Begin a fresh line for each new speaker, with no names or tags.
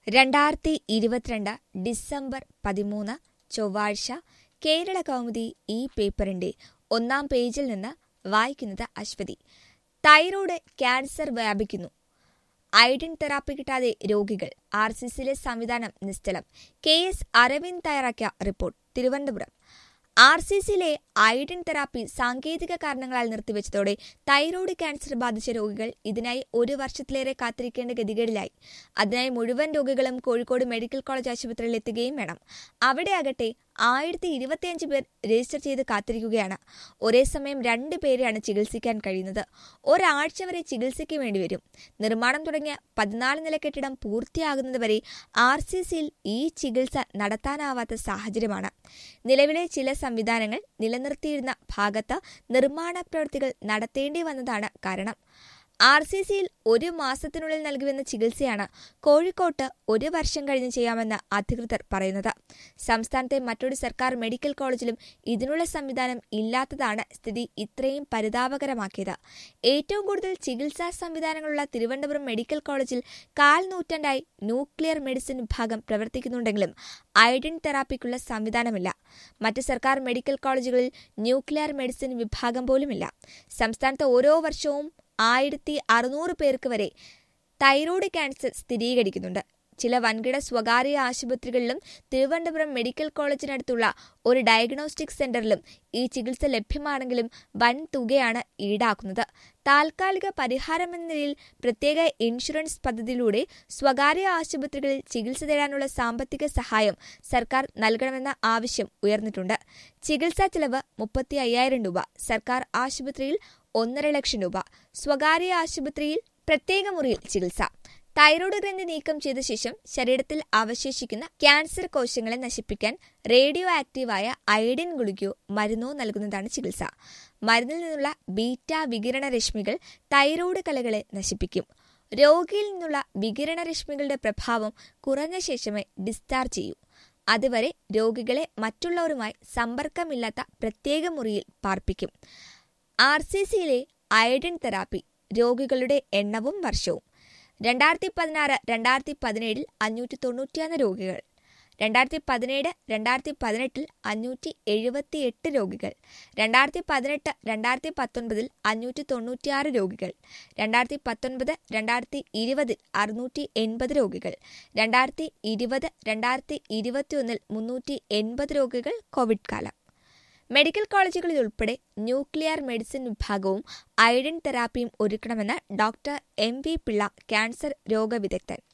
രണ്ടായിരത്തി ഇരുപത്തിരണ്ട് ഡിസംബർ പതിമൂന്ന് ചൊവ്വാഴ്ച കേരള കൗമുദി ഈ പേപ്പറിന്റെ ഒന്നാം പേജിൽ നിന്ന് വായിക്കുന്നത് അശ്വതി തൈറോയ്ഡ് ക്യാൻസർ വ്യാപിക്കുന്നു ഐഡിൻ തെറാപ്പി കിട്ടാതെ രോഗികൾ ആർ സി സിയിലെ സംവിധാനം നിശ്ചലം കെ എസ് അരവിന്ദ് തയ്യാറാക്കിയ റിപ്പോർട്ട് തിരുവനന്തപുരം ആർ സി സിയിലെ ഐഡിൻ തെറാപ്പി സാങ്കേതിക കാരണങ്ങളാൽ നിർത്തിവെച്ചതോടെ തൈറോയ്ഡ് ക്യാൻസർ ബാധിച്ച രോഗികൾ ഇതിനായി ഒരു വർഷത്തിലേറെ കാത്തിരിക്കേണ്ട ഗതികേടിലായി അതിനായി മുഴുവൻ രോഗികളും കോഴിക്കോട് മെഡിക്കൽ കോളേജ് ആശുപത്രിയിൽ എത്തുകയും വേണം അവിടെയാകട്ടെ ആയിരത്തി ഇരുപത്തിയഞ്ച് പേർ രജിസ്റ്റർ ചെയ്ത് കാത്തിരിക്കുകയാണ് ഒരേ സമയം രണ്ട് പേരെയാണ് ചികിത്സിക്കാൻ കഴിയുന്നത് ഒരാഴ്ച വരെ ചികിത്സയ്ക്ക് വേണ്ടിവരും നിർമ്മാണം തുടങ്ങിയ പതിനാല് നില കെട്ടിടം പൂർത്തിയാകുന്നതുവരെ ആർ സി സിയിൽ ഈ ചികിത്സ നടത്താനാവാത്ത സാഹചര്യമാണ് നിലവിലെ ചില സംവിധാനങ്ങൾ നിലനിർത്തിയിരുന്ന ഭാഗത്ത് നിർമ്മാണ പ്രവൃത്തികൾ നടത്തേണ്ടി വന്നതാണ് കാരണം ആർ സി സിയിൽ ഒരു മാസത്തിനുള്ളിൽ നൽകുമെന്ന ചികിത്സയാണ് കോഴിക്കോട്ട് ഒരു വർഷം കഴിഞ്ഞ് ചെയ്യാമെന്ന് അധികൃതർ പറയുന്നത് സംസ്ഥാനത്തെ മറ്റൊരു സർക്കാർ മെഡിക്കൽ കോളേജിലും ഇതിനുള്ള സംവിധാനം ഇല്ലാത്തതാണ് സ്ഥിതി ഇത്രയും പരിതാപകരമാക്കിയത് ഏറ്റവും കൂടുതൽ ചികിത്സാ സംവിധാനങ്ങളുള്ള തിരുവനന്തപുരം മെഡിക്കൽ കോളേജിൽ കാൽ നൂറ്റാണ്ടായി ന്യൂക്ലിയർ മെഡിസിൻ വിഭാഗം പ്രവർത്തിക്കുന്നുണ്ടെങ്കിലും ഐഡിൻ തെറാപ്പിക്കുള്ള സംവിധാനമില്ല മറ്റ് സർക്കാർ മെഡിക്കൽ കോളേജുകളിൽ ന്യൂക്ലിയർ മെഡിസിൻ വിഭാഗം പോലുമില്ല സംസ്ഥാനത്ത് ഓരോ വർഷവും ആയിരത്തി അറുന്നൂറ് പേർക്ക് വരെ തൈറോയ്ഡ് ക്യാൻസർ സ്ഥിരീകരിക്കുന്നുണ്ട് ചില വൻകിട സ്വകാര്യ ആശുപത്രികളിലും തിരുവനന്തപുരം മെഡിക്കൽ കോളേജിനടുത്തുള്ള ഒരു ഡയഗ്നോസ്റ്റിക് സെന്ററിലും ഈ ചികിത്സ ലഭ്യമാണെങ്കിലും വൻ തുകയാണ് ഈടാക്കുന്നത് താൽക്കാലിക പരിഹാരമെന്ന നിലയിൽ പ്രത്യേക ഇൻഷുറൻസ് പദ്ധതിയിലൂടെ സ്വകാര്യ ആശുപത്രികളിൽ ചികിത്സ തേടാനുള്ള സാമ്പത്തിക സഹായം സർക്കാർ നൽകണമെന്ന ആവശ്യം ഉയർന്നിട്ടുണ്ട് ചികിത്സാ ചെലവ് മുപ്പത്തി അയ്യായിരം രൂപ സർക്കാർ ആശുപത്രിയിൽ ഒന്നര ലക്ഷം രൂപ സ്വകാര്യ ആശുപത്രിയിൽ പ്രത്യേക മുറിയിൽ ചികിത്സ തൈറോയ്ഡ് ഗ്രന്ഥി നീക്കം ചെയ്ത ശേഷം ശരീരത്തിൽ അവശേഷിക്കുന്ന ക്യാൻസർ കോശങ്ങളെ നശിപ്പിക്കാൻ റേഡിയോ ആക്റ്റീവായ അയഡിൻ ഗുളികയോ മരുന്നോ നൽകുന്നതാണ് ചികിത്സ മരുന്നിൽ നിന്നുള്ള ബീറ്റ വികിരണ രശ്മികൾ തൈറോയ്ഡ് കലകളെ നശിപ്പിക്കും രോഗിയിൽ നിന്നുള്ള വികിരണ രശ്മികളുടെ പ്രഭാവം കുറഞ്ഞ ശേഷമേ ഡിസ്ചാർജ് ചെയ്യൂ അതുവരെ രോഗികളെ മറ്റുള്ളവരുമായി സമ്പർക്കമില്ലാത്ത പ്രത്യേക മുറിയിൽ പാർപ്പിക്കും ആർ സി സിയിലെ അയഡിൻ തെറാപ്പി രോഗികളുടെ എണ്ണവും വർഷവും രണ്ടായിരത്തി പതിനാറ് രണ്ടായിരത്തി പതിനേഴിൽ അഞ്ഞൂറ്റി തൊണ്ണൂറ്റിയൊന്ന് രോഗികൾ രണ്ടായിരത്തി പതിനേഴ് രണ്ടായിരത്തി പതിനെട്ടിൽ അഞ്ഞൂറ്റി എഴുപത്തി എട്ട് രോഗികൾ രണ്ടായിരത്തി പതിനെട്ട് രണ്ടായിരത്തി പത്തൊൻപതിൽ അഞ്ഞൂറ്റി തൊണ്ണൂറ്റിയാറ് രോഗികൾ രണ്ടായിരത്തി പത്തൊൻപത് രണ്ടായിരത്തി ഇരുപതിൽ അറുന്നൂറ്റി എൺപത് രോഗികൾ രണ്ടായിരത്തി ഇരുപത് രണ്ടായിരത്തി ഇരുപത്തിയൊന്നിൽ മുന്നൂറ്റി എൺപത് രോഗികൾ കോവിഡ് കാലം മെഡിക്കൽ കോളേജുകളിൽ ഉൾപ്പെടെ ന്യൂക്ലിയർ മെഡിസിൻ വിഭാഗവും ഐഡൻ തെറാപ്പിയും ഒരുക്കണമെന്ന് doctor M V Pillai cancer രോഗവിദഗ്ധൻ